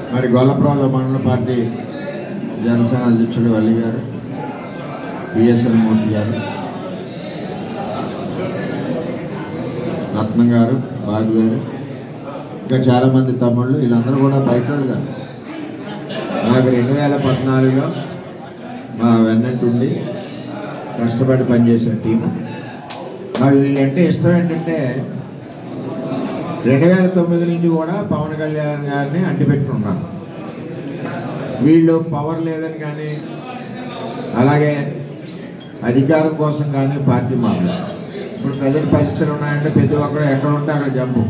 మరి గొల్లపురంలో మండల పార్టీ జనసేన అధ్యక్షుడు అలీ గారు పిఎస్ఎల్ మూర్తి గారు రత్నం గారు బాబు గారు ఇంకా చాలామంది తమ్ముళ్ళు వీళ్ళందరూ కూడా బయట వాళ్ళు కాదు నాకు రెండు వేల పద్నాలుగులో మా వెన్నట్టుండి కష్టపడి పనిచేసిన టీం నాకు వీళ్ళంటే ఇష్టం ఏంటంటే రెండు వేల తొమ్మిది నుంచి కూడా పవన్ కళ్యాణ్ గారిని అంటిపెట్టుకున్నాను వీళ్ళు పవర్ లేదని కానీ అలాగే అధికారం కోసం కానీ పార్టీ మారలేదు ఇప్పుడు ప్రజల పరిస్థితులు ఉన్నాయంటే ప్రతి ఒక్కరు ఎక్కడ ఉంటే అక్కడ జంపు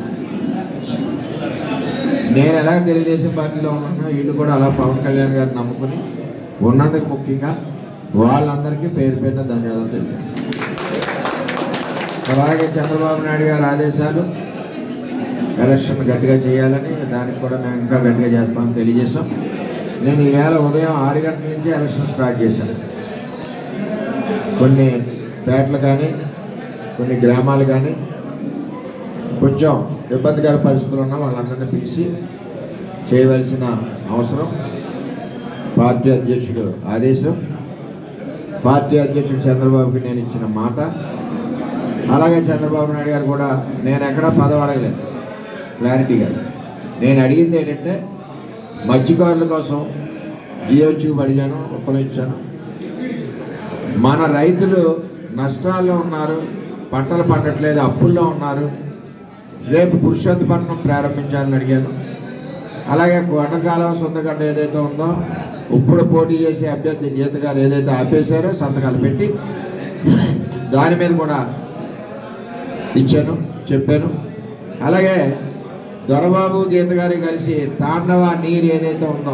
నేను ఎలా తెలుగుదేశం పార్టీలో ఉన్నా వీళ్ళు కూడా అలా పవన్ కళ్యాణ్ గారిని నమ్ముకుని ఉన్నందుకు ముఖ్యంగా వాళ్ళందరికీ పేరు పేరున ధన్యవాదాలు తెలియజేస్తాను అలాగే చంద్రబాబు నాయుడు గారి ఆదేశాలు ఎలక్షన్ గట్టిగా చేయాలని దానికి కూడా మేము ఇంకా గట్టిగా చేస్తామని తెలియజేస్తాం నేను ఈవేళ ఉదయం ఆరు గంటల నుంచి ఎలక్షన్ స్టార్ట్ చేశాను కొన్ని పేటలు కానీ కొన్ని గ్రామాలు కానీ కొంచెం ఇబ్బందికర పరిస్థితులు ఉన్న వాళ్ళందరినీ పిలిచి చేయవలసిన అవసరం పార్టీ అధ్యక్షుడు ఆదేశం పార్టీ అధ్యక్షుడు చంద్రబాబుకి నేను ఇచ్చిన మాట అలాగే చంద్రబాబు నాయుడు గారు కూడా నేను ఎక్కడా పదవి అడగలేదు క్లారిటీగా నేను అడిగింది ఏంటంటే మత్స్యకారుల కోసం జియో ట్యూబ్ అడిగాను ఉత్తరం ఇచ్చాను మన రైతులు నష్టాల్లో ఉన్నారు పంటలు పండట్లేదు అప్పుల్లో ఉన్నారు రేపు పురుషోత్తపట్నం ప్రారంభించాలని అడిగాను అలాగే కొండకాలం సొంతగడ్డ ఏదైతే ఉందో ఇప్పుడు పోటీ చేసే అభ్యర్థి గీత గారు ఏదైతే ఆపేశారో సంతకాలు పెట్టి దాని మీద కూడా ఇచ్చాను చెప్పాను అలాగే దొరబాబు గీత గారు కలిసి తాండవ నీరు ఏదైతే ఉందో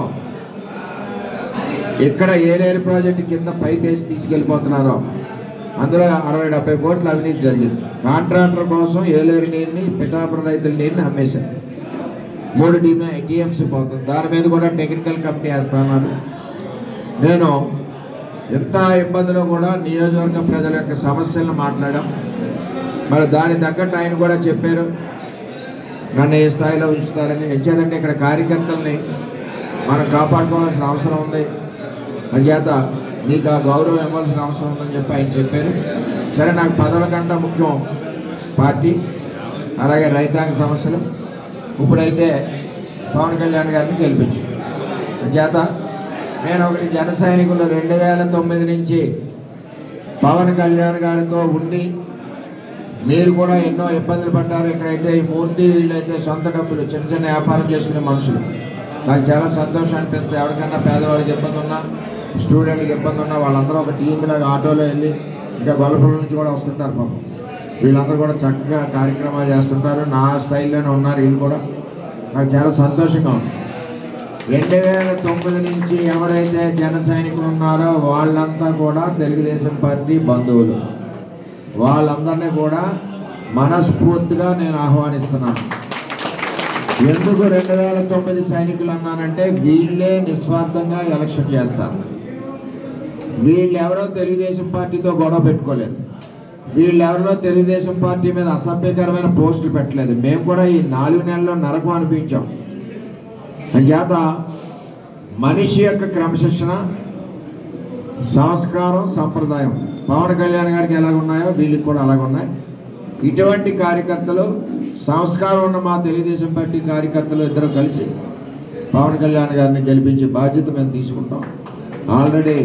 ఇక్కడ ఏలేరు ప్రాజెక్టు కింద పైప్ వేసి తీసుకెళ్ళిపోతున్నారో అందులో అరవై డెబ్బై కోట్ల అవినీతి జరిగింది కాంట్రాక్టర్ కోసం ఏలేరు నీరుని పిఠాపురం రైతుల నీరుని అమ్మేశారు మూడు టీఎం టీఎంసీ పోతుంది దాని మీద కూడా టెక్నికల్ కంపెనీ వేస్తున్నారు నేను ఎంత ఇబ్బందిలో కూడా నియోజకవర్గ ప్రజల యొక్క సమస్యలను మాట్లాడాం మరి దాని తగ్గట్టు ఆయన కూడా చెప్పారు నన్ను ఏ స్థాయిలో ఉంచుతారని ఎంచేదంటే ఇక్కడ కార్యకర్తల్ని మనం కాపాడుకోవాల్సిన అవసరం ఉంది అంచేత నీకు ఆ గౌరవం ఇవ్వాల్సిన అవసరం ఉందని చెప్పి ఆయన చెప్పారు సరే నాకు పదవుల కంటే ముఖ్యం పార్టీ అలాగే రైతాంగ సమస్యలు ఇప్పుడైతే పవన్ కళ్యాణ్ గారిని గెలిపించు అంచేత నేను ఒకటి జన సైనికులు రెండు వేల తొమ్మిది నుంచి పవన్ కళ్యాణ్ గారితో ఉండి మీరు కూడా ఎన్నో ఇబ్బందులు పడ్డారు ఇక్కడైతే ఈ మూర్తి వీళ్ళైతే సొంత డబ్బులు చిన్న చిన్న వ్యాపారం చేసుకునే మనుషులు నాకు చాలా సంతోషం అనిపిస్తుంది ఎవరికైనా పేదవాడికి ఇబ్బంది ఉన్నా స్టూడెంట్కి ఇబ్బంది ఉన్నా వాళ్ళందరూ ఒక టీం లాగా ఆటోలో వెళ్ళి ఇంకా గొల్లపురం నుంచి కూడా వస్తుంటారు పాపం వీళ్ళందరూ కూడా చక్కగా కార్యక్రమాలు చేస్తుంటారు నా స్టైల్లోనే ఉన్నారు వీళ్ళు కూడా నాకు చాలా సంతోషంగా ఉంది రెండు వేల తొమ్మిది నుంచి ఎవరైతే జన సైనికులు ఉన్నారో వాళ్ళంతా కూడా తెలుగుదేశం పార్టీ బంధువులు వాళ్ళందరినీ కూడా మనస్ఫూర్తిగా నేను ఆహ్వానిస్తున్నాను ఎందుకు రెండు వేల తొమ్మిది సైనికులు అన్నానంటే వీళ్ళే నిస్వార్థంగా ఎలక్షన్ చేస్తారు వీళ్ళు ఎవరో తెలుగుదేశం పార్టీతో గొడవ పెట్టుకోలేదు వీళ్ళు ఎవరో తెలుగుదేశం పార్టీ మీద అసభ్యకరమైన పోస్టులు పెట్టలేదు మేము కూడా ఈ నాలుగు నెలల్లో నరకం అనిపించాం అంచేత మనిషి యొక్క క్రమశిక్షణ సంస్కారం సంప్రదాయం పవన్ కళ్యాణ్ గారికి ఎలాగ ఉన్నాయో వీళ్ళకి కూడా అలాగ ఉన్నాయి ఇటువంటి కార్యకర్తలు సంస్కారం ఉన్న మా తెలుగుదేశం పార్టీ కార్యకర్తలు ఇద్దరు కలిసి పవన్ కళ్యాణ్ గారిని గెలిపించే బాధ్యత మేము తీసుకుంటాం ఆల్రెడీ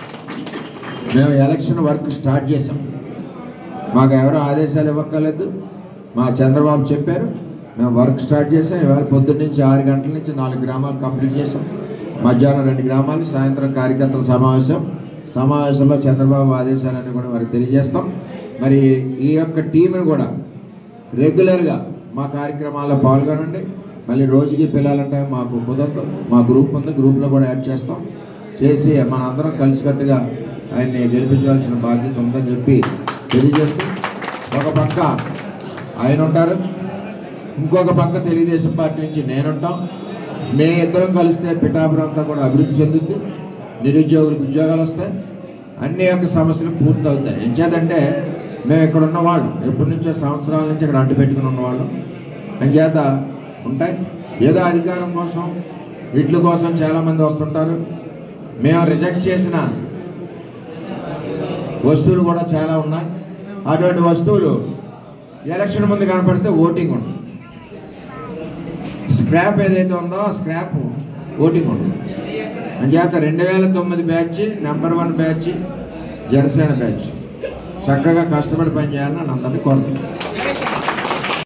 మేము ఎలక్షన్ వర్క్ స్టార్ట్ చేసాం మాకు ఎవరు ఆదేశాలు ఇవ్వక్కర్లేదు మా చంద్రబాబు చెప్పారు మేము వర్క్ స్టార్ట్ చేసాం ఇవాళ పొద్దున్న నుంచి ఆరు గంటల నుంచి నాలుగు గ్రామాలు కంప్లీట్ చేసాం మధ్యాహ్నం రెండు గ్రామాలు సాయంత్రం కార్యకర్తల సమావేశం సమావేశంలో చంద్రబాబు ఆదేశాలన్నీ కూడా వారికి తెలియజేస్తాం మరి ఈ యొక్క టీంని కూడా రెగ్యులర్గా మా కార్యక్రమాల్లో పాల్గొనండి మళ్ళీ రోజుకి పిల్లలంటే మాకు కుదరదు మా గ్రూప్ ఉంది గ్రూప్లో కూడా యాడ్ చేస్తాం చేసి మన అందరం కలిసికట్టుగా ఆయన్ని గెలిపించాల్సిన బాధ్యత ఉందని చెప్పి తెలియజేస్తూ ఒక పక్క ఆయన ఉంటారు ఇంకొక పక్క తెలుగుదేశం పార్టీ నుంచి నేనుంటాం మే ఇద్దరం కలిస్తే పిఠాపురం అంతా కూడా అభివృద్ధి చెందుద్ది నిరుద్యోగులకు ఉద్యోగాలు వస్తాయి అన్ని యొక్క సమస్యలు పూర్తి అవుతాయి ఎంచేతంటే మేము ఇక్కడ ఉన్న వాళ్ళు ఎప్పటి నుంచో సంవత్సరాల నుంచి ఇక్కడ అంటు పెట్టుకుని ఉన్నవాళ్ళు అంచేత ఉంటాయి ఏదో అధికారం కోసం ఇడ్ల కోసం చాలామంది వస్తుంటారు మేము రిజెక్ట్ చేసిన వస్తువులు కూడా చాలా ఉన్నాయి అటువంటి వస్తువులు ఎలక్షన్ ముందు కనపడితే ఓటింగ్ ఉంటుంది స్క్రాప్ ఏదైతే ఉందో ఆ స్క్రాప్ ఓటింగ్ ఉంటుంది అంచేత రెండు వేల తొమ్మిది batch number one batch Janasena batch చక్కగా కష్టపడి పనిచేయాలని నన్ను అందరినీ కోరుతున్నాను